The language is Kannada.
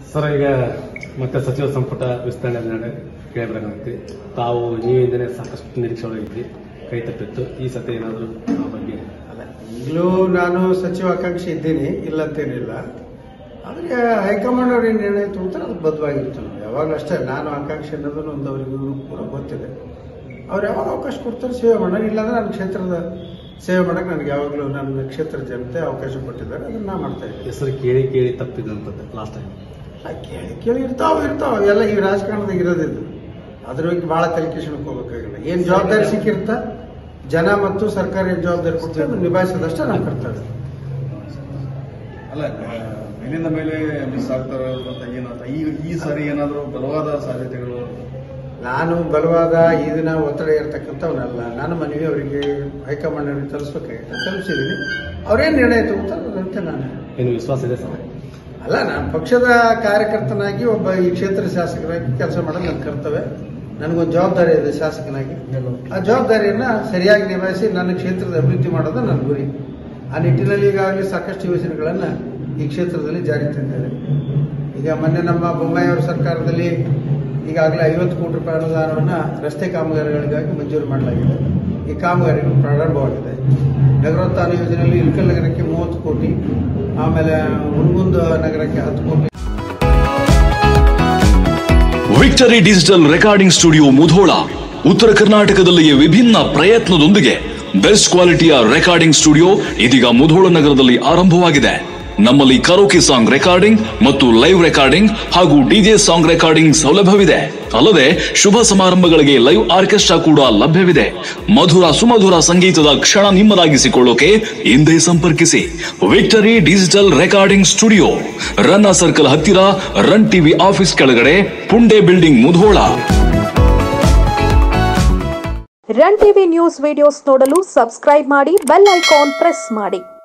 ಸರ್ ಈಗ ಮತ್ತೆ ಸಚಿವ ಸಂಪುಟ ವಿಸ್ತರಣೆ ನಡೆ ಕೇಳಬೇಕಾಗುತ್ತೆ ತಾವು ನೀವಿಂದನೇ ಸಾಕಷ್ಟು ನಿರೀಕ್ಷೆ ಒಳಗಿದ್ರಿ ಕೈ ತಪ್ಪಿತ್ತು ಈ ಸತಿ ಏನಾದರೂ ಆ ಬಗ್ಗೆ ಅಲ್ಲ ಈಗಲೂ ನಾನು ಸಚಿವ ಆಕಾಂಕ್ಷಿ ಇದ್ದೀನಿ ಇಲ್ಲ ಅಂತೇನಿಲ್ಲ ಆದರೆ ಹೈಕಮಾಂಡ್ ಅವ್ರು ಏನು ನಿರ್ಣಯ ತಗೊಳ್ತಾರೆ ಅದು ಬದ್ಧವಾಗಿರ್ತೀವಿ ನಾವು ಯಾವಾಗಲೂ ಅಷ್ಟೇ ನಾನು ಆಕಾಂಕ್ಷಿ ಅನ್ನೋದನ್ನು ಒಂದು ಅವರಿಗೂ ಕೂಡ ಗೊತ್ತಿದೆ ಅವ್ರು ಯಾವಾಗ ಅವಕಾಶ ಕೊಡ್ತಾರೆ ಸೇವೆ ಮಾಡೋಣ ಇಲ್ಲಾಂದ್ರೆ ನನ್ನ ಕ್ಷೇತ್ರದ ಸೇವೆ ಮಾಡೋಕೆ ನನಗೆ ಯಾವಾಗಲೂ ನನ್ನ ಕ್ಷೇತ್ರದ ಜನತೆ ಅವಕಾಶ ಕೊಟ್ಟಿದ್ದಾರೆ ಅದನ್ನು ನಾ ಮಾಡ್ತಾ ಇದ್ದೀನಿ ಹೆಸರು ಕೇಳಿ ಕೇಳಿ ತಪ್ಪಿದಂಥದ್ದು ಲಾಸ್ಟ್ ಟೈಮ್ ಆ ಕೇಳಿ ಕೇಳಿ ಇರ್ತಾವ ಇರ್ತಾವ ಎಲ್ಲ ಈ ರಾಜಕಾರಣದಾಗ ಇರೋದಿದ್ದು ಅದ್ರ ಬಗ್ಗೆ ಬಹಳ ತಲೆಕೆಡಿಸ್ಕೊಳಕ್ ಹೋಗ್ಬೇಕಾಗಿಲ್ಲ ಏನ್ ಜವಾಬ್ದಾರಿ ಸಿಕ್ಕಿರ್ತ ಜನ ಮತ್ತು ಸರ್ಕಾರ ಏನ್ ಜವಾಬ್ದಾರಿ ಕೊಡ್ತಾರೆ ಅದನ್ನ ನಿಭಾಯಿಸೋದಷ್ಟೇ ನಮ್ಮ ಕರ್ತವ್ಯ ಅಲ್ಲ ಆ, ಮೇಲಿಂದ ಮೇಲೆ ಮಿಸ್ ಆಗ್ತಾ ಇರೋದಂತ ಏನಂತ ಈ ಈ ಸಾರಿ ಏನಾದರೂ ಬಲವಾದ ಸಾಧ್ಯತೆಗಳು ನಾನು ಬಲವಾದ ಈ ದಿನ ಒತ್ತಡ ಇರ್ತಕ್ಕಂಥವನಲ್ಲ ನಾನು ಮನವಿ ಅವರಿಗೆ ಹೈಕಮಾಂಡ್ ಅವರಿಗೆ ತಲುಪಿಸ್ಬೇಕಾಗಿತ್ತು ತಲುಪಿಸಿದ್ದೀನಿ ಅವ್ರೇನ್ ನಿರ್ಣಯ ತಗೋತಾರೆ ಅದಂತೆ ನಾನು ಏನು ವಿಶ್ವಾಸ ಇದೆ ಸರ್ ಅಲ್ಲ ನಾನು ಪಕ್ಷದ ಕಾರ್ಯಕರ್ತನಾಗಿ ಒಬ್ಬ ಈ ಕ್ಷೇತ್ರ ಶಾಸಕರಾಗಿ ಕೆಲಸ ಮಾಡೋದು ನನ್ನ ಕರ್ತವ್ಯ ನನಗೊಂದು ಜವಾಬ್ದಾರಿ ಇದೆ ಶಾಸಕನಾಗಿ ಆ ಜವಾಬ್ದಾರಿಯನ್ನ ಸರಿಯಾಗಿ ನಿಭಾಯಿಸಿ ನನ್ನ ಕ್ಷೇತ್ರದ ಅಭಿವೃದ್ಧಿ ಮಾಡೋದು ನನ್ನ ಗುರಿ ಆ ನಿಟ್ಟಿನಲ್ಲಿ ಈಗಾಗಲೇ ಸಾಕಷ್ಟು ಯೋಜನೆಗಳನ್ನ ಈ ಕ್ಷೇತ್ರದಲ್ಲಿ ಜಾರಿ ತಂದಿದ್ದಾರೆ ಈಗ ಮೊನ್ನೆ ನಮ್ಮ ಬೊಮ್ಮಾಯಿಯವರ ಸರ್ಕಾರದಲ್ಲಿ ಈಗಾಗಲೇ ಐವತ್ತು ಕೋಟಿ ರೂಪಾಯಿ ಅನುದಾನವನ್ನ ರಸ್ತೆ ಕಾಮಗಾರಿಗಳಿಗಾಗಿ ಮಂಜೂರು ಮಾಡಲಾಗಿದೆ ಈ ಕಾಮಗಾರಿಗಳು ಪ್ರಾರಂಭವಾಗಿದೆ ನಗರೋತ್ಥಾನ ಯೋಜನೆಯಲ್ಲಿ ಇಳಕಲ್ ನಗರಕ್ಕೆ ಮೂವತ್ತು ಕೋಟಿ ಆಮೇಲೆ ಹುಣಗುಂದ ನಗರಕ್ಕೆ ಹತ್ತು ಕೋಟಿ Victory Digital Recording Studio Mudhol ಉತ್ತರ ಕರ್ನಾಟಕದಲ್ಲಿಯೇ ವಿಭಿನ್ನ ಪ್ರಯತ್ನದೊಂದಿಗೆ ಬೆಸ್ಟ್ ಕ್ವಾಲಿಟಿಯ ರೆಕಾರ್ಡಿಂಗ್ ಸ್ಟುಡಿಯೋ ಇದೀಗ ಮುಧೋಳ ನಗರದಲ್ಲಿ ಆರಂಭವಾಗಿದೆ ನಮ್ಮಲ್ಲಿ ಕರೋಕೆ ಸಾಂಗ್ ರೆಕಾರ್ಡಿಂಗ್ ಮತ್ತು ಲೈವ್ ರೆಕಾರ್ಡಿಂಗ್ ಹಾಗೂ ಡಿಜೆ ಸಾಂಗ್ ರೆಕಾರ್ಡಿಂಗ್ ಸೌಲಭ್ಯವಿದೆ ಅಲ್ಲದೆ ಶುಭ ಸಮಾರಂಭಗಳಿಗೆ ಲೈವ್ ಆರ್ಕೆಸ್ಟ್ರಾ ಕೂಡ ಲಭ್ಯವಿದೆ ಮಧುರ ಸುಮಧುರ ಸಂಗೀತದ ಕ್ಷಣ ನಿಮ್ಮದಾಗಿಸಿಕೊಳ್ಳೋಕೆ ಹಿಂದೆ ಸಂಪರ್ಕಿಸಿ Victory Digital Recording Studio Ranna circle ಹತ್ತಿರ ರನ್ ಟಿವಿ ಆಫೀಸ್ ಕೆಳಗಡೆ Punde building Mudhol Run TV news videos ನೋಡಲು ಸಬ್ಸ್ಕ್ರೈಬ್ ಮಾಡಿ ಬೆಲ್ ಐಕಾನ್ ಪ್ರೆಸ್ ಮಾಡಿ